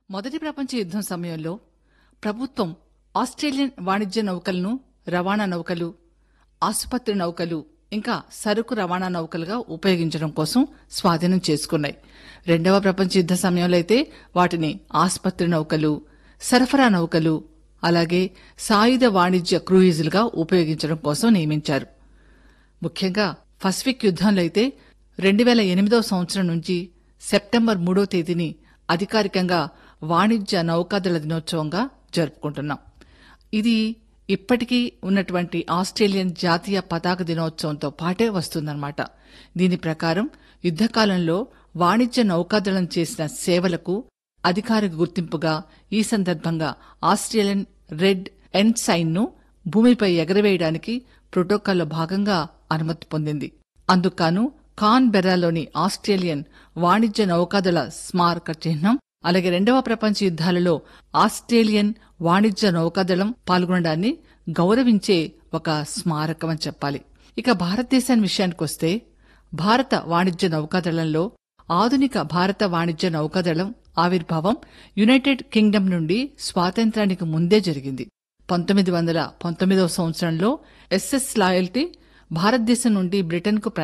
మొదటి ప్రపంచ యుద్ధం సమయంలో ప్రభుత్వం ఆస్ట్రేలియన్ వాణిజ్య నౌకలను రవాణా నౌకలు ఆసుపత్రి నౌకలు ఇంకా సరుకు రవాణా నౌకలుగా ఉపయోగించడం కోసం స్వాధీనం చేసుకున్నాయి రెండవ ప్రపంచ యుద్ధ సమయంలో అయితే వాటిని ఆసుపత్రి నౌకలు సరఫరా నౌకలు అలాగే సాయుధ వాణిజ్య క్రూయిజులుగా ఉపయోగించడం కోసం నియమించారు ముఖ్యంగా పసిఫిక్ యుద్ధంలో అయితే రెండు వేల ఎనిమిదవ సంవత్సరం నుంచి సెప్టెంబర్ మూడో తేదీని అధికారికంగా వాణిజ్య నౌకాదళ దినోత్సవంగా జరుపుకుంటున్నాం ఇది ఇప్పటికీ ఉన్నటువంటి ఆస్ట్రేలియన్ జాతీయ పతాక దినోత్సవంతో పాటే వస్తుందన్నమాట దీని ప్రకారం యుద్ధకాలంలో వాణిజ్య నౌకాదళం చేసిన సేవలకు అధికారిక గుర్తింపుగా ఈ సందర్భంగా ఆస్ట్రేలియన్ రెడ్ ఎండ్ సైన్ ను భూమిపై ఎగరవేయడానికి ప్రోటోకాల్లో భాగంగా అనుమతి పొందింది అందుకు కాన్ బెర్రాలోని ఆస్ట్రేలియన్ వాణిజ్య నౌకాదళ స్మారక చిహ్నం అలాగే రెండవ ప్రపంచ యుద్ధాలలో ఆస్ట్రేలియన్ వాణిజ్య నౌకాదళం పాల్గొనడాన్ని గౌరవించే ఒక స్మారకం అని చెప్పాలి ఇక భారతదేశాన్ని విషయానికొస్తే భారత వాణిజ్య నౌకాదళంలో ఆధునిక భారత వాణిజ్య నౌకాదళం ఆవిర్భావం యునైటెడ్ కింగ్డమ్ నుండి స్వాతంత్రానికి ముందే జరిగింది పంతొమ్మిది వందల పంతొమ్మిదవ సంవత్సరంలో ఎస్ఎస్ లాయల్టీ భారతదేశం నుండి బ్రిటన్కు